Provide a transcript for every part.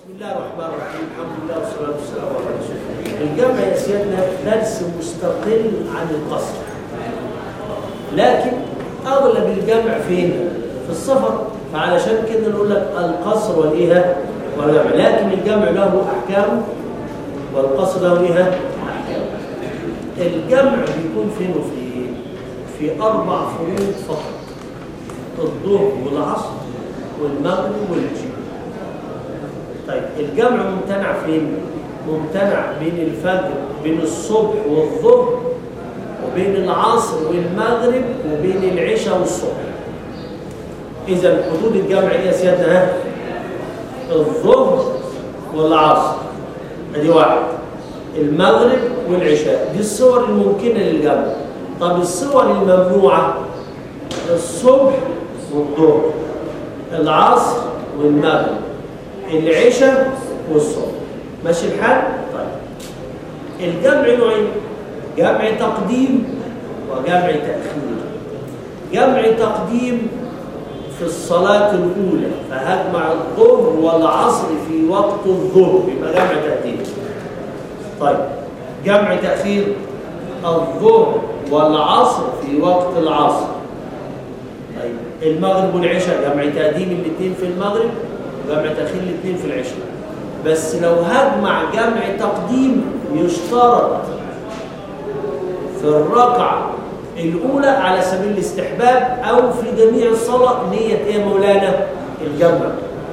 بسم الله الرحمن الرحيم الحمد لله والصلاة والسلام على رسول الله الجمع يا سيادنا درس مستقل عن القصر لكن أغلب الجمع فين؟ في السفر فعلشان كده نقول لك القصر والإيه والجمع لكن الجمع له أحكام والقصر له إيه أحكام الجمع بيكون فين وفين؟ في أربع فروض فقط الظهر والعصر والمغرب والعشاء طيب الجمع ممتنع فين؟ ممتنع بين الفجر بين الصبح والظهر وبين العصر والمغرب وبين العشاء والصبح إذا حدود الجمع إيه يا سيادنا ها؟ الظهر والعصر ادي واحد المغرب والعشاء دي الصور الممكنة للجمع طب الصور الممنوعة الصبح والظهر العصر والمغرب العشاء والصبح ماشي الحال طيب الجمع نوعين جمع تقديم وجمع تأخير جمع تقديم في الصلاة الأولى فهجمع الظهر والعصر في وقت الظهر يبقى جمع تقديم طيب جمع تأخير الظهر والعصر في وقت العصر طيب المغرب والعشاء جمع تقديم الاثنين في المغرب وجمع تأخير الاثنين في العشاء بس لو هجمع جمع تقديم يشترط في الركعة الأولى على سبيل الاستحباب أو في جميع الصلاة نية إيه يا مولانا؟ الجمع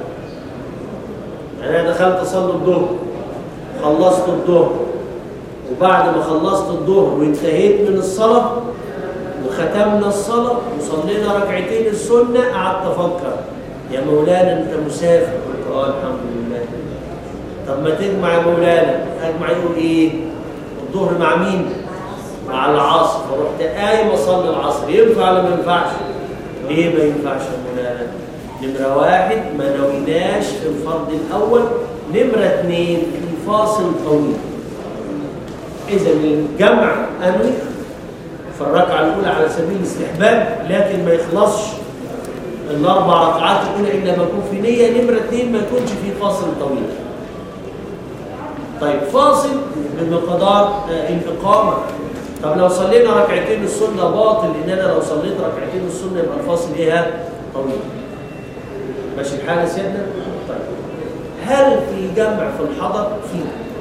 يعني أنا دخلت أصلي الظهر خلصت الظهر وبعد ما خلصت الظهر وانتهيت من الصلاة وختمنا الصلاة وصلينا ركعتين السنة قعدت أفكر يا مولانا أنت مسافر قلت آه الحمد لله طب ما تجمع يا مولانا أجمع يقول إيه؟ الظهر مع مين؟ مع العصر فرحت قايم اصلي العصر ينفع ولا ما ينفعش؟ ليه ما ينفعش يا مولانا؟ نمرة واحد ما نويناش في الفرض الأول نمرة اثنين في فاصل طويل إذا الجمع أنوي في الركعة الأولى على سبيل الاستحباب لكن ما يخلصش الأربع ركعات الأولى إلا ما يكون في نية نمرة اثنين ما يكونش في فاصل طويل طيب فاصل بمقدار الإقامة طب لو صلينا ركعتين السنة باطل لأن أنا لو صليت ركعتين السنة يبقى الفاصل إيه طويل ماشي الحال يا سيدنا؟ طيب هل في جمع في الحضر؟ في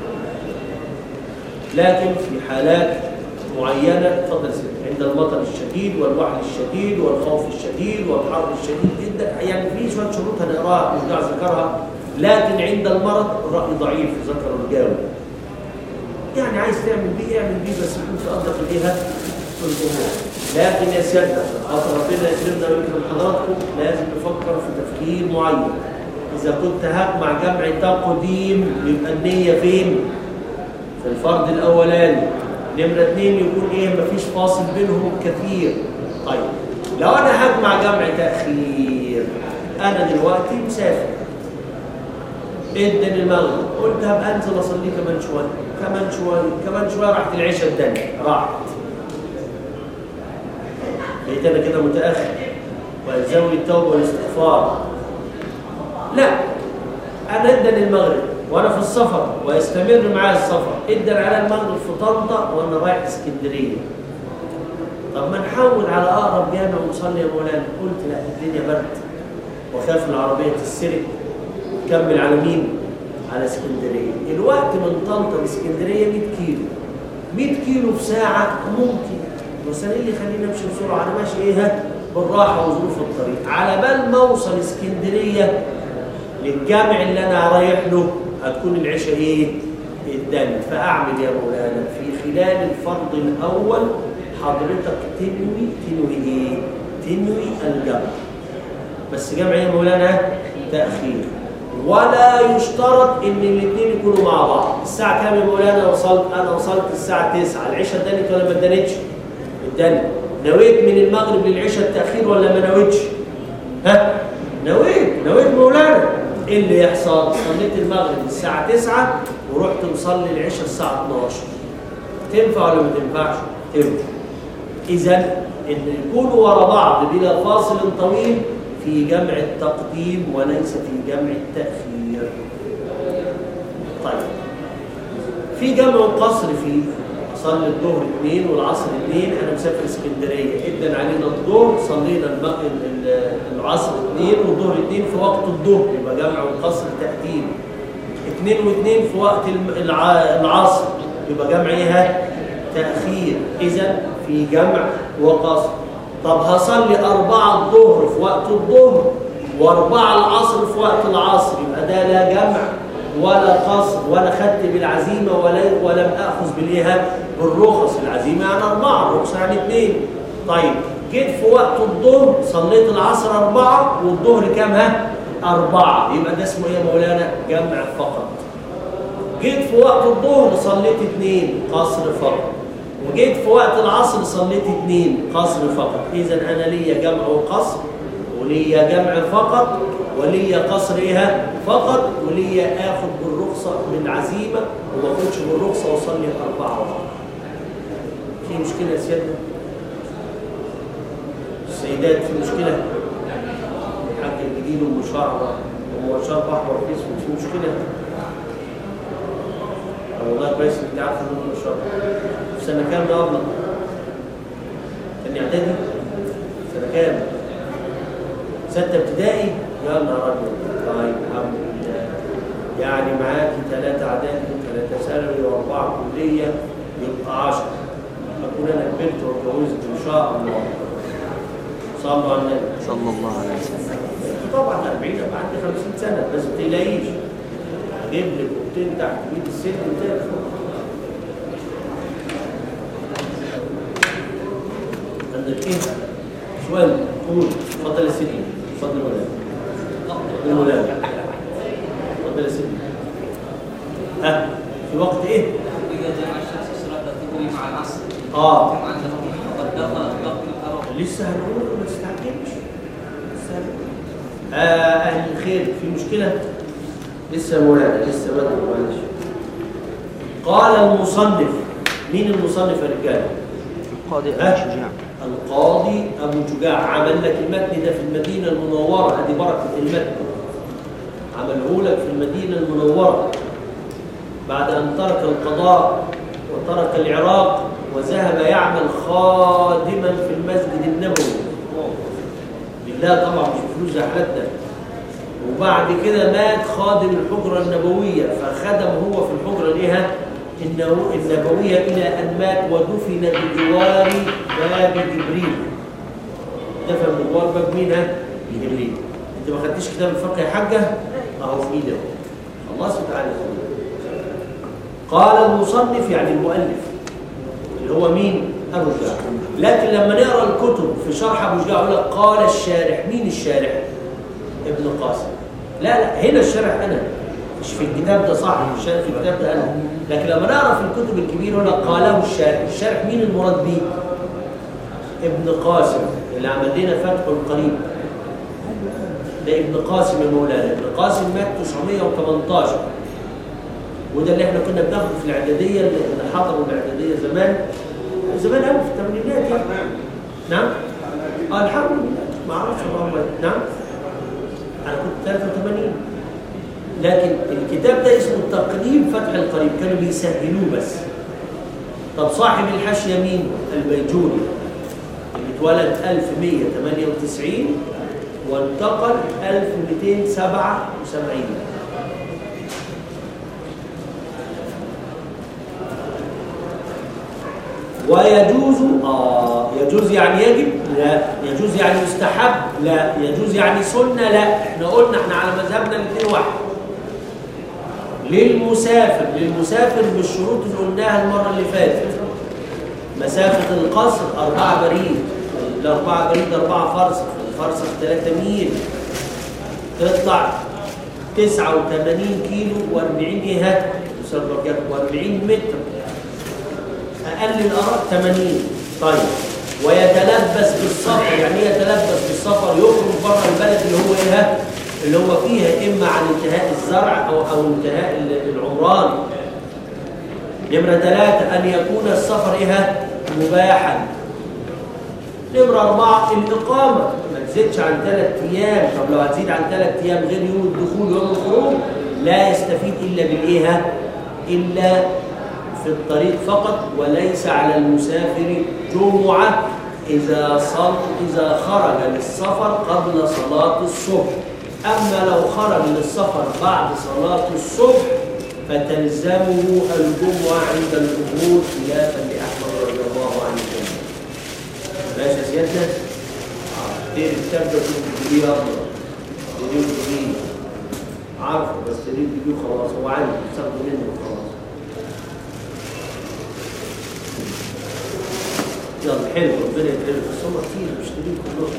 لكن في حالات معينة اتفضل سيدنا عند المطر الشديد والوحل الشديد والخوف الشديد والحر الشديد جدا يعني في شوية شروط هنقراها مش داعي ذكرها لكن عند المرض الرأي ضعيف ذكر الجاوي يعني عايز تعمل بيه اعمل بيه بس يكون في قدرك ليها في الامور لكن يا سيادنا خاطر ربنا يكرمنا ويكرم حضراتكم لازم نفكر في تفكير معين اذا كنت هجمع جمع تقديم يبقى النيه فين؟ في الفرض الاولاني نمره اثنين يكون ايه مفيش فاصل بينهم كثير طيب لو انا هجمع جمع تاخير انا دلوقتي مسافر ادن المغرب قلت هبقى انزل اصلي كمان شويه كمان شويه كمان شويه راحت العشاء الدنيا راحت بقيت انا كده متاخر والزمني التوبه والاستغفار لا انا ادن المغرب وانا في السفر ويستمر معايا السفر ادن على المغرب في طنطا وانا رايح اسكندريه طب ما نحول على اقرب جامع ونصلي يا مولانا قلت لا الدنيا برد وخاف العربيه تتسرق كمل على مين؟ على اسكندريه الوقت من طنطا لاسكندريه 100 كيلو 100 كيلو في ساعه ممكن بس انا ايه اللي يخليني امشي بسرعه انا ماشي ايه بالراحه وظروف الطريق على بال ما اوصل اسكندريه للجامع اللي انا رايح له هتكون العشاء ايه؟ الدم فاعمل يا مولانا في خلال الفرض الاول حضرتك تنوي تنوي ايه؟ تنوي الجمع بس جمع يا مولانا تاخير ولا يشترط ان الاثنين يكونوا مع بعض الساعه كام يا مولانا وصلت انا وصلت الساعه 9 العشاء ادانت ولا ما ادانتش ادانت نويت من المغرب للعشاء التاخير ولا ما نويتش ها نويت نويت مولانا ايه اللي يحصل صليت المغرب الساعه 9 ورحت مصلي العشاء الساعه 12 تنفع ولا ما تنفعش تنفع اذا ان يكونوا ورا بعض بلا فاصل طويل في جمع التقديم وليس في جمع التأخير في جمع وقصر فيه صلي الظهر اثنين والعصر اثنين انا مسافر اسكندريه ادن علينا الظهر صلينا الم- ال- ال- العصر اثنين والظهر اثنين في وقت الظهر يبقى جمع وقصر تقديم اثنين واثنين في وقت الم- الع- العصر يبقى جمع ايه تاخير اذا في جمع وقصر طب هصلي أربعة الظهر في وقت الظهر وأربعة العصر في وقت العصر يبقى ده لا جمع ولا قصر ولا خدت بالعزيمة ولا ولم أخذ بالإيه بالرخص العزيمة يعني أربعة الرخصة يعني اثنين طيب جيت في وقت الظهر صليت العصر أربعة والظهر كام ها؟ أربعة يبقى ده اسمه إيه يا مولانا؟ جمع فقط جيت في وقت الظهر صليت اثنين قصر فقط وجيت في وقت العصر صليت اثنين قصر فقط اذا انا ليا جمع وقصر وليا جمع فقط وليا قصر ايه فقط وليا اخد بالرخصه بالعزيمه وما اخدش بالرخصه واصلي اربعه وقت. في مشكله يا سيادة السيدات في مشكله الحاج الجديد ام شعره ام شعر احمر في اسود في مشكله والله كويس انت عارف ان ام شعر في سنه كام ده ابلغ كان اعدادي سنه كام سته ابتدائي يا نهار ابيض طيب الحمد لله يعني معاكي ثلاثه اعدادي وثلاثه ثانوي واربعه كليه يبقى 10 اكون انا كبرت واتجوزت ان شاء الله صلوا على النبي صلى الله عليه وسلم طبعا 40 ابقى عندي 50 سنه بس ما تقلقيش اجيب لك اوضتين تحت بيت الست وتاخد عندك ايه؟ سؤال قول اتفضل يا سيدي اتفضل يا مولانا يا مولانا اتفضل يا سيدي ها في وقت ايه؟ إذا جمع الشمس صلاة الظهر مع العصر اه جمعا له فقد دخل الضغط الأرض لسه هنقول ما تستعجلش لسه هنقول. آه اهل الخير في مشكله لسه يا مولانا لسه بدري معلش قال المصنف مين المصنف يا رجاله؟ القاضي أبو ها؟ شجاع القاضي ابو شجاع عمل لك المتن ده في المدينه المنوره ادي بركه المتن عمله لك في المدينه المنوره بعد ان ترك القضاء وترك العراق وذهب يعمل خادما في المسجد النبوي بالله طبعا مش بفلوس زي حالتنا وبعد كده مات خادم الحجرة النبوية فخدم هو في الحجرة ليها النو- النبوية إلى أن مات ودفن بجوار باب جبريل دفن بجوار باب مين ها؟ جبريل أنت ما خدتش كتاب الفقه يا حاجة؟ أهو في إيدي أهو الله سبحانه وتعالى قال المصنف يعني المؤلف اللي هو مين؟ أبو جعفر لكن لما نقرأ الكتب في شرح أبو جعفر يقول لك قال الشارح مين الشارح؟ ابن قاسم لا لا هنا الشرح انا مش في الكتاب ده صح مش في الكتاب ده انا لكن لما نقرا في الكتب الكبيره يقول لك قاله الشارح الشارح مين المراد بيه ابن قاسم اللي عمل لنا فتح القريب ده ابن قاسم المولانا ابن قاسم مات 918 وده اللي احنا كنا بناخده في الاعداديه اللي حضروا الاعداديه زمان زمان قوي في الثمانينات يعني نعم اه الحمد لله ما اعرفش اللهم نعم انا كنت 83 لكن الكتاب ده اسمه تقريب فتح القريب كانوا بيسهلوه بس طب صاحب الحاشيه مين؟ البيجوري اللي اتولد 1198 وانتقل 1277 ويجوز اه يجوز يعني يجب لا يجوز يعني يستحب لا يجوز يعني سنه لا احنا قلنا احنا على مذهبنا الاثنين واحد للمسافر للمسافر بالشروط اللي قلناها المره اللي فاتت مسافه القصر أربعة بريد الأربعة بريد أربعة فرسخ الفرسخ 3 ميل تطلع 89 كيلو و40 ايه و40 متر اقل الاراء 80 طيب ويتلبس بالسفر يعني ايه يتلبس بالسفر يخرج بره البلد اللي هو ايه اللي هو فيها اما عن انتهاء الزرع او او انتهاء ال- العمران نمرة ثلاثة أن يكون السفر إيه مباحا نمرة أربعة الإقامة ما تزيدش عن ثلاث أيام طب لو هتزيد عن ثلاث أيام غير يوم الدخول ويوم الخروج لا يستفيد إلا بالإيه إلا في الطريق فقط وليس على المسافر جمعة إذا صل إذا خرج للسفر قبل صلاة الصبح أما لو خرج للسفر بعد صلاة الصبح فتلزمه الجمعة عند الجمهور خلافا لأحمد رضي الله عنه جميعا. ماشي يا سيادنا؟ آه، ايه الكتاب ده كنت تجيبيه يلا تجيبيه تجيبيه عارفه بس تجيب تجيبيه خلاص هو عندي تاخده منه خلاص يلا حلو ربنا يكرمك بس هم كتير مشترين كلهم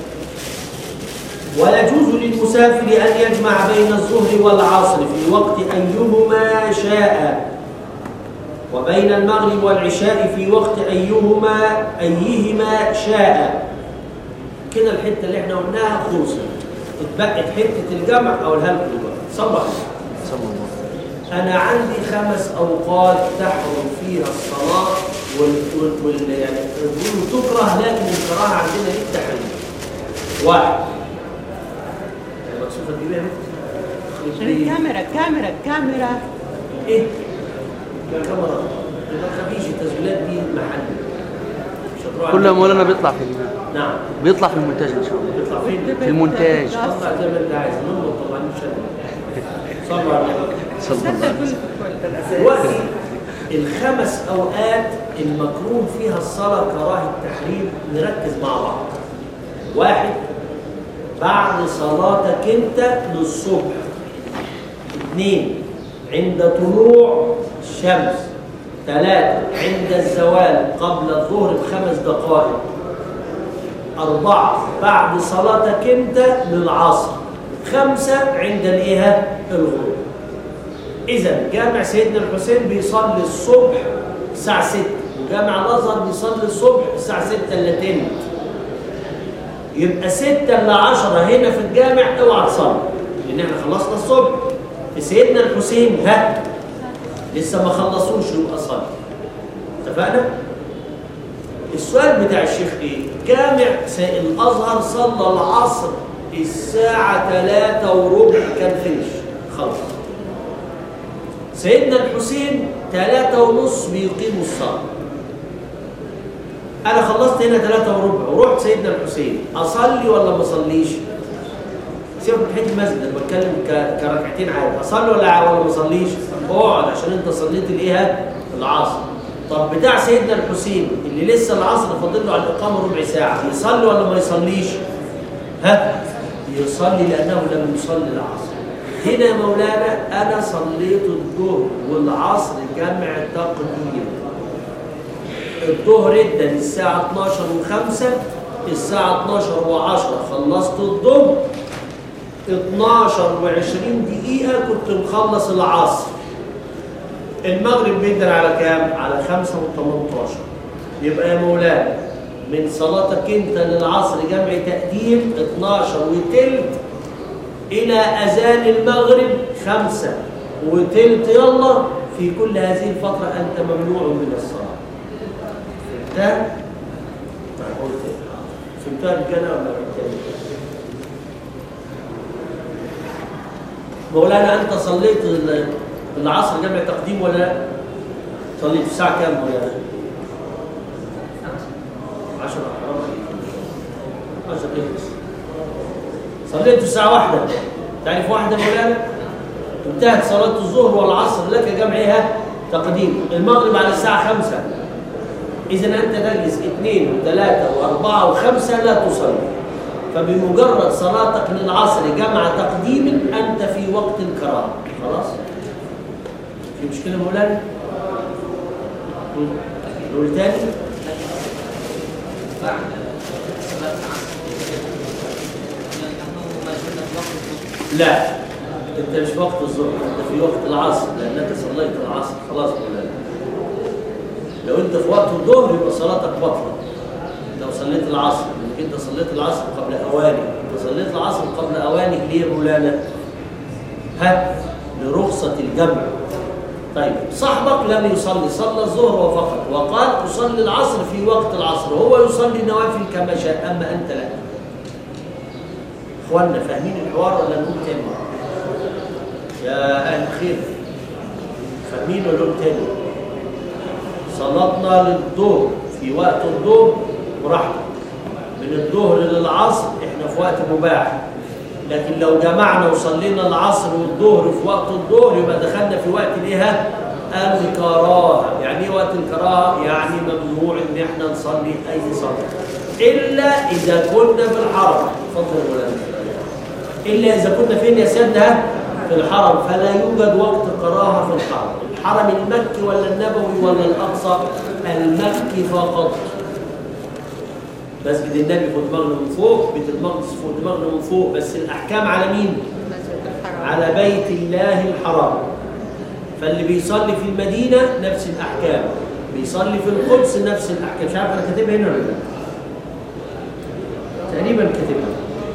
ويجوز للمسافر أن يجمع بين الظهر والعصر في وقت أيهما شاء وبين المغرب والعشاء في وقت أيهما أيهما شاء كده الحتة اللي احنا قلناها خلصت اتبقت حتة الجمع أقولها لكم دلوقتي صلى الله عليه وسلم. صلى الله عليه وسلم أنا عندي خمس أوقات تحرم فيها الصلاة وال, وال... وال... يعني بيقولوا تكره لكن الكراهة عندنا للتحريم. واحد المكسوفة دي بقى عشان الكاميرا الكاميرا الكاميرا إيه؟ يا كاميرا ما تخافيش التسجيلات دي محل مش هتروح كل على- مولانا بيطلع في ال- نعم بيطلع في المونتاج ان شاء الله بيطلع فين؟ في المونتاج طلع زي ما انت عايز المهم طبعا مش صلوا على النبي صلى الله عليه وسلم دلوقتي الخمس اوقات المكروه فيها الصلاه كراهه تحريم نركز مع بعض واحد بعد صلاتك انت للصبح اثنين عند طلوع الشمس ثلاثة عند الزوال قبل الظهر بخمس دقائق أربعة بعد صلاتك أنت للعصر خمسة عند الإيه الغروب إذا جامع سيدنا الحسين بيصلي الصبح الساعة 6 وجامع الأزهر بيصلي الصبح الساعة 6 إلا تلت يبقى 6 إلا 10 هنا في الجامع اوعى تصلي لأن احنا خلصنا الصبح في سيدنا الحسين ها لسه ما خلصوش يبقى صلي اتفقنا؟ السؤال بتاع الشيخ ايه؟ جامع س- الازهر صلى العصر الساعة 3 وربع كان فينش خلص سيدنا الحسين 3 ونص بيقيموا الصلاة أنا خلصت هنا 3 وربع ورحت سيدنا الحسين أصلي ولا ما أصليش؟ سيبك من حته المسجد انا بتكلم ك- كركعتين عادي اصلي ولا ولا ما اصليش؟ اقعد عشان انت صليت الايه؟ العصر. طب بتاع سيدنا الحسين اللي لسه العصر فاضل له على الاقامه ربع ساعه يصلي ولا ما يصليش؟ ها؟ يصلي لانه لم يصلي العصر. هنا يا مولانا انا صليت الظهر والعصر جمع تقديم. الظهر ادى الساعه 12 و5 الساعه 12 و10 خلصت الظهر 12 و20 دقيقة كنت مخلص العصر المغرب بيدن على كام؟ على 5 و18 يبقى يا مولانا من صلاتك انت للعصر جمع تقديم 12 وتلت إلى أذان المغرب 5 وتلت يلا في كل هذه الفترة أنت ممنوع من الصلاة فهمتها؟ طيب قلت إيه؟ فهمتها رجالة ولا رجالة؟ مولانا انت صليت ال- العصر جمع تقديم ولا لا؟ صليت الساعة كام مولانا؟ 10 حرام عليك 10 ايه بس؟ صليت الساعة واحدة تعرف واحدة مولانا؟ انتهت صلاة الظهر والعصر لك جمعها تقديم المغرب على الساعة 5 إذا أنت تجلس اثنين وثلاثة وأربعة وخمسة لا تصلي فبمجرد صلاتك للعصر جمع تقديم أنت في وقت الكراهة خلاص؟ في مشكلة مولانا؟ نقول تاني؟ بعد صلاة العصر لأنه ما زلنا في وقت الظهر لا أنت مش في وقت الظهر أنت في وقت العصر لأنك صليت العصر خلاص مولانا لو أنت في وقت الظهر يبقى صلاتك بطلة لو صليت العصر لأنك أنت صليت العصر قبل أوانه أنت صليت العصر قبل أوانه ليه يا مولانا؟ ها لرخصة الجمع طيب صاحبك لم يصلي صلى الظهر وفقط وقال أصلي العصر في وقت العصر هو يصلي النوافل كما شاء أما أنت لا إخواننا فاهمين الحوار ولا نقول تاني يا أهل الخير فاهمين ولا نقول تاني صلاتنا للظهر في وقت الظهر براحتك من الظهر للعصر احنا في وقت مباح لكن لو جمعنا وصلينا العصر والظهر في وقت الظهر يبقى دخلنا في وقت الايه الكراهه يعني ايه وقت الكراهه يعني ممنوع ان احنا نصلي اي صلاه الا اذا كنا في الحرم اتفضل يا مولانا الا اذا كنا فين يا سيدنا في الحرم فلا يوجد وقت كراهه في الحرم الحرم المكي ولا النبوي ولا الاقصى المكي فقط مسجد النبي فوق دماغنا من فوق بيت المقدس فوق دماغنا من فوق بس الاحكام على مين على بيت الله الحرام فاللي بيصلي في المدينه نفس الاحكام بيصلي في القدس نفس الاحكام مش عارف انا كاتبها هنا ولا لا تقريبا كاتبها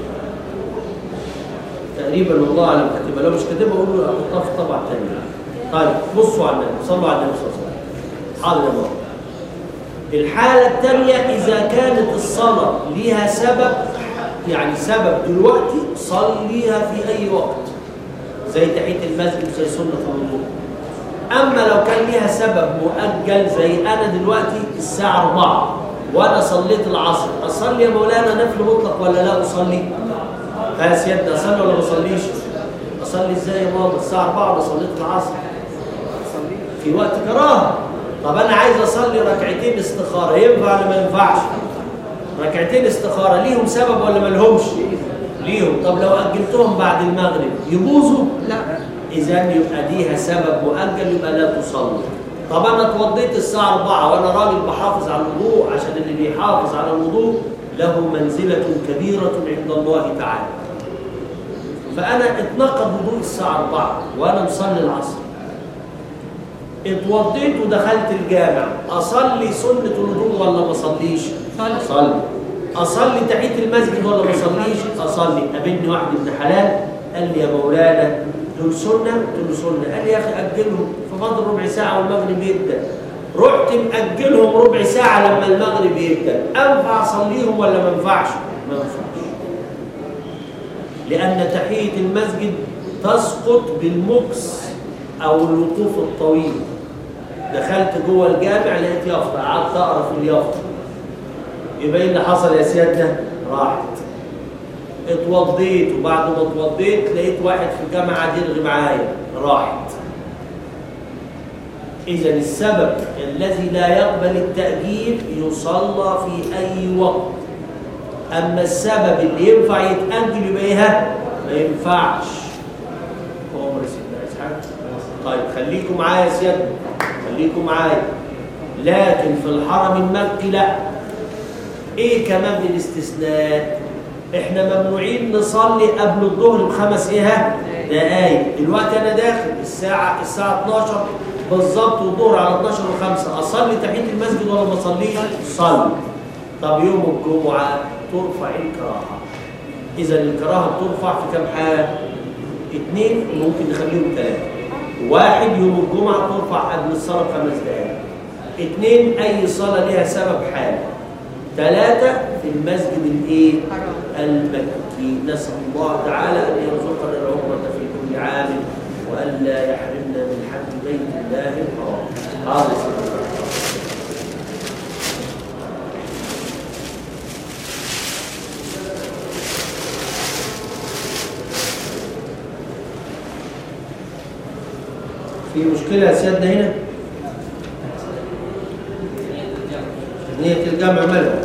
تقريبا والله اعلم كاتبها لو مش كاتبها اقول له احطها في طبعه ثانيه طيب بصوا على النبي صلوا على النبي صلى الله عليه وسلم حاضر يا بابا الحالة الثانية إذا كانت الصلاة ليها سبب يعني سبب دلوقتي صليها في أي وقت زي تحية المسجد زي سنة الوضوء أما لو كان ليها سبب مؤجل زي أنا دلوقتي الساعة 4 وأنا صليت العصر أصلي يا مولانا نفل مطلق ولا لا أصلي؟ ها يا سيادنا أصلي ولا ما أصليش؟ أصلي إزاي يا ماما الساعة 4 وأنا صليت العصر في وقت كراهة طب انا عايز اصلي ركعتين استخاره ينفع ولا ما ينفعش ركعتين استخاره ليهم سبب ولا ما لهمش ليهم طب لو اجلتهم بعد المغرب يبوظوا لا اذا يبقى ليها سبب مؤجل يبقى لا تصلي طب انا اتوضيت الساعه 4 وانا راجل بحافظ على الوضوء عشان اللي بيحافظ على الوضوء له منزله كبيره عند الله تعالى فانا اتنقض وضوء الساعه 4 وانا مصلي العصر اتوضيت ودخلت الجامع اصلي سنه الوضوء ولا ما اصليش صلي. اصلي اصلي تحيه المسجد ولا ما اصليش اصلي قابلني واحد ابن حلال قال لي يا مولانا دول سنه قلت له سنه قال لي يا اخي اجلهم في فضل ربع ساعه والمغرب يبدا رحت مأجلهم ربع ساعه لما المغرب يبدا انفع اصليهم ولا ما ينفعش ما ينفعش لان تحيه المسجد تسقط بالمكس او الوقوف الطويل دخلت جوه الجامع لقيت يافطه قعدت اقرا في اليافطه يبقى ايه اللي حصل يا سيادنا راحت اتوضيت وبعد ما اتوضيت لقيت واحد في الجامعه قاعد يرغي معايا راحت اذا السبب الذي لا يقبل التاجيل يصلى في اي وقت اما السبب اللي ينفع يتاجل يبقى ايه ما ينفعش عمر سيدنا اسحاق طيب خليكم معايا يا سيادنا خليكم معايا لكن في الحرم المكي لا ايه كمان الاستثناء احنا ممنوعين نصلي قبل الظهر بخمس ايه دقايق دلوقتي انا داخل الساعه الساعه 12 بالظبط والظهر على 12 و5 اصلي تحيه المسجد ولا ما اصليش صلي طب يوم الجمعه ترفع الكراهه اذا الكراهه بترفع في كام حاله اثنين وممكن نخليهم ثلاثه واحد يوم الجمعه ترفع قبل الصلاه بخمس دقائق اثنين اي صلاه لها سبب حال ثلاثه في المسجد الايه حرام المكي نسال الله تعالى ان يرزقنا العمره في كل عام وان لا يحرمنا من حج بيت الله الحرام هذا سبحانه في مشكلة يا سيادنا هنا؟ نية الجمع مالها؟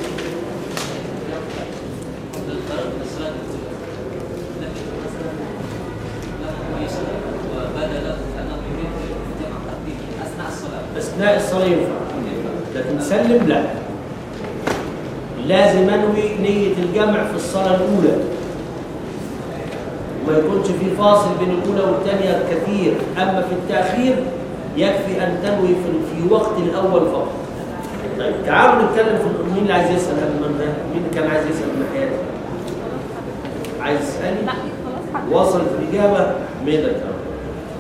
أثناء الصلاة ينفع لكن سلم لا لازم أنوي نية الجمع في الصلاة الأولى وما يكونش في فاصل بين الأولى والثانية كثير أما في التأخير يكفي أن تنوي في, في وقت الأول فقط طيب تعالوا نتكلم في مين اللي عايز يسأل قبل ما نبدأ؟ مين اللي كان عايز يسأل من حياتي؟ عايز يسألني؟ وصلت الإجابة حميدك يا رب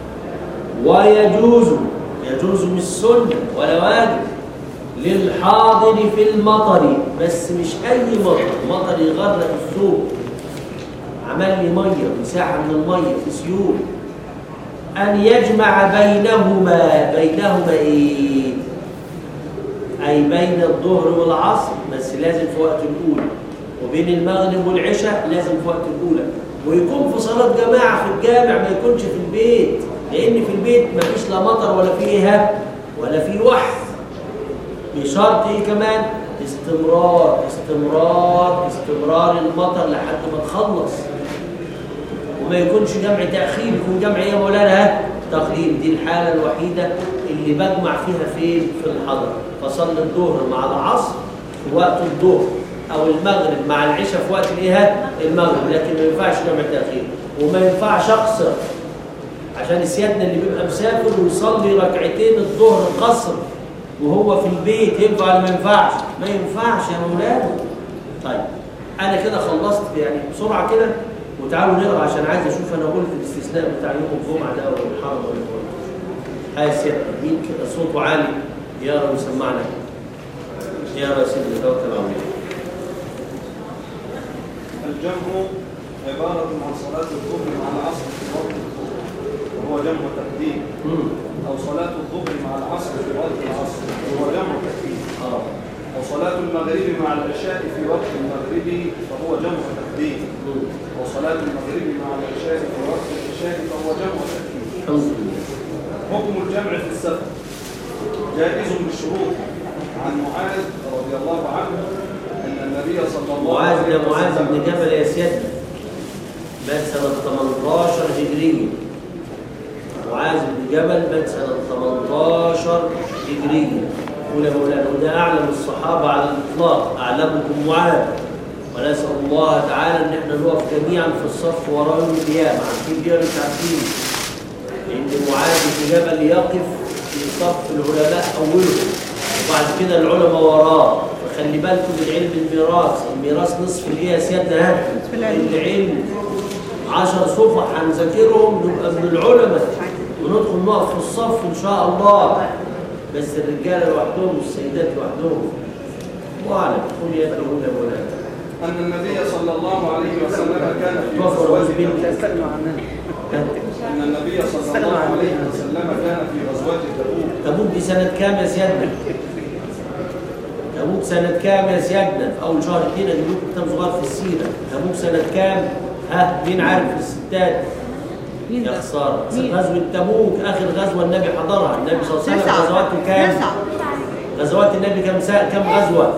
ويجوز يجوز مش سنة ولا واجب للحاضر في المطر بس مش أي مطر مطر يغرق الثوب عمل لي مية مساحة من المية في سيول أن يجمع بينهما بينهما إيه؟ أي بين الظهر والعصر بس لازم في وقت الأولى وبين المغرب والعشاء لازم في وقت الأولى ويكون في صلاة جماعة في الجامع ما يكونش في البيت لأن في البيت ما فيش لا مطر ولا فيه هب ولا فيه وحث بشرط ايه كمان استمرار استمرار استمرار المطر لحد ما تخلص وما يكونش جمع تأخير يكون جمع ايه يا مولانا تقليل دي الحالة الوحيدة اللي بجمع فيها فين في الحضر فصلي الظهر مع العصر في وقت الظهر او المغرب مع العشاء في وقت الايه المغرب لكن ما ينفعش جمع تأخير وما ينفعش اقصر عشان سيادنا اللي بيبقى مسافر ويصلي ركعتين الظهر قصر وهو في البيت ينفع ولا ما ينفعش؟ ما ينفعش يا مولانا. طيب انا كده خلصت يعني بسرعه كده وتعالوا نقرا عشان عايز اشوف انا قلت الاستثناء بتاع يوم الجمعه ده ولا الحرم ولا ما قلتش. هاي سيادنا مين كده صوته عالي يقرا ويسمعنا يقرا يا سيدي توكل على الله. الجمع عبارة عن صلاة الظهر مع العصر في وقت الظهر وهو جمع تقديم امم أو صلاة الظهر مع العصر في وقت العصر وهو جمع تقديم اه أو صلاة المغرب مع العشاء في وقت المغرب فهو جمع تقديم مم. وصلاة المغرب مع العشاء في وقت العشاء فهو جمع تقديم الحمد لله. حكم الجمع في السفر جائز بالشروط عن معاذ رضي الله عنه أن النبي صلى الله معاذ عليه ده معاذ بن وسلم جبل يا سيادنا مات سنة 18 هجرية معاذ بن جبل مات سنة 18 هجرية قول يا مولانا وده أعلم الصحابة على الإطلاق أعلمكم معاذ ونسأل الله تعالى إن احنا نقف جميعا في الصف وراء يوم القيامة عارفين دي ولا مش عارفين؟ لأن معاذ بن جبل يقف في صف العلماء أولهم وبعد كده العلماء وراه فخلي بالكم من علم الميراث الميراث نصف الايه يا سيادنا ها؟ نصف العلم. العلم عشر صفح هنذاكرهم نبقى من العلماء وندخل نقف في الصف ان شاء الله بس الرجاله لوحدهم والسيدات لوحدهم واعلم قل يا ابني قل يا مولانا أن النبي صلى الله عليه وسلم كان في توفر غزوة جوز بنتك استلموا عننا أن النبي صلى الله عليه وسلم كان في غزوة تبوك تبوك دي سنة كام يا سيادنا؟ تبوك سنة كام يا سيادنا؟ في أول شهر اثنين أجيب لكم كتاب صغير في السيرة، تبوك سنة كام؟ ها مين عارف الستات؟ مين يا ده؟ خسارة، مين؟ غزوة تبوك آخر غزوة النبي حضرها، النبي صلى الله عليه وسلم تسعة غزواته كام؟ تسعة غزوات النبي كم سا... كم غزوة؟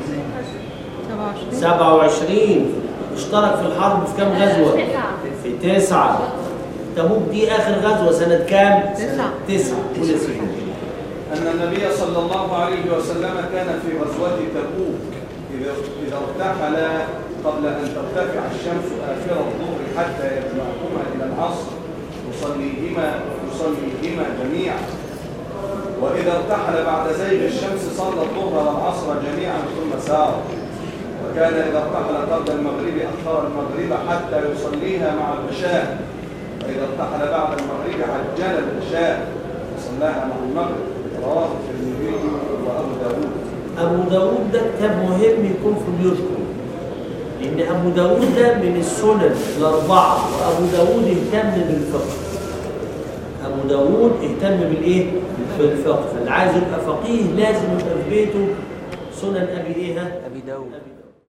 27 27 اشترك في الحرب في كم غزوة؟ في تسعة تبوك دي آخر غزوة سنة كام؟ تسعة. تسعة قول يا سيدي أن النبي صلى الله عليه وسلم كان في غزوة تبوك إذا إذا ارتحل قبل أن ترتفع الشمس آخر الظهر حتى يجمعهما إلى العصر يصليهما يصليهما جميعا وإذا ارتحل بعد زيغ الشمس صلى الظهر والعصر جميعا ثم سار وكان إذا ارتحل قبل المغرب أخر المغرب حتى يصليها مع العشاء وإذا ارتحل بعد المغرب عجل العشاء وصلاها مع المغرب رواه الترمذي وأبو داود أبو داود ده كتاب مهم يكون في بيوتكم لأن أبو داود ده من السنن الأربعة وأبو داود اهتم بالفقه أبو داود اهتم بالإيه؟ بالفقه فاللي عايز يبقى فقيه لازم يبقى في بيته سنن أبي إيه؟ ها؟ أبي داود أبي